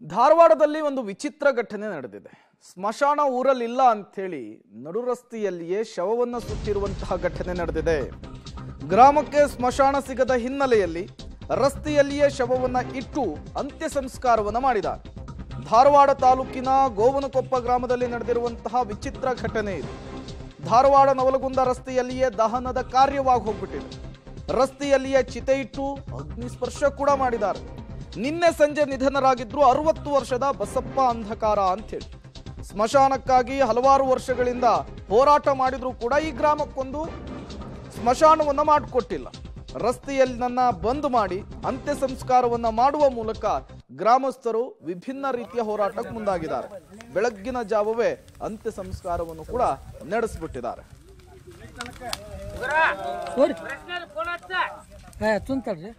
ಧಾರವಾಡದಲ್ಲಿ ಒಂದು ವಿಚಿತ್ರ ಘಟನೆ ನಡೆದಿದೆ ಸ್ಮಶಾನ ಊರಲ್ಲಿಲ್ಲ ಅಂಥೇಳಿ ನಡು ರಸ್ತೆಯಲ್ಲಿಯೇ ಶವವನ್ನು ಸುಟ್ಟಿರುವಂತಹ ಘಟನೆ ನಡೆದಿದೆ ಗ್ರಾಮಕ್ಕೆ ಸ್ಮಶಾನ ಸಿಗದ ಹಿನ್ನೆಲೆಯಲ್ಲಿ ರಸ್ತೆಯಲ್ಲಿಯೇ ಶವವನ್ನ ಇಟ್ಟು ಅಂತ್ಯ ಸಂಸ್ಕಾರವನ್ನ ಮಾಡಿದ ಧಾರವಾಡ ತಾಲೂಕಿನ ಗೋವನಕೊಪ್ಪ ಗ್ರಾಮದಲ್ಲಿ ನಡೆದಿರುವಂತಹ ವಿಚಿತ್ರ ಘಟನೆ ಇದು ಧಾರವಾಡ ನವಲಗುಂದ ರಸ್ತೆಯಲ್ಲಿಯೇ ದಹನದ ಕಾರ್ಯವಾಗಿ ಹೋಗ್ಬಿಟ್ಟಿದೆ ರಸ್ತೆಯಲ್ಲಿಯೇ ಚಿತೆ ಇಟ್ಟು ಅಗ್ನಿ ಸ್ಪರ್ಶ ಕೂಡ ಮಾಡಿದ್ದಾರೆ ನಿನ್ನೆ ಸಂಜೆ ನಿಧನರಾಗಿದ್ರು ಅರವತ್ತು ವರ್ಷದ ಬಸಪ್ಪ ಅಂಧಕಾರ ಅಂತೇಳಿ ಸ್ಮಶಾನಕ್ಕಾಗಿ ಹಲವಾರು ವರ್ಷಗಳಿಂದ ಹೋರಾಟ ಮಾಡಿದ್ರು ಕೂಡ ಈ ಗ್ರಾಮಕ್ಕೊಂದು ಸ್ಮಶಾನವನ್ನ ಮಾಡಿಕೊಟ್ಟಿಲ್ಲ ರಸ್ತೆಯಲ್ಲಿ ನನ್ನ ಬಂದ್ ಮಾಡಿ ಅಂತ್ಯ ಸಂಸ್ಕಾರವನ್ನ ಮಾಡುವ ಮೂಲಕ ಗ್ರಾಮಸ್ಥರು ವಿಭಿನ್ನ ರೀತಿಯ ಹೋರಾಟಕ್ಕೆ ಮುಂದಾಗಿದ್ದಾರೆ ಬೆಳಗ್ಗಿನ ಜಾವವೇ ಅಂತ್ಯ ಸಂಸ್ಕಾರವನ್ನು ಕೂಡ ನಡೆಸಿಬಿಟ್ಟಿದ್ದಾರೆ ಏ ತುಂತಡ್ರಿ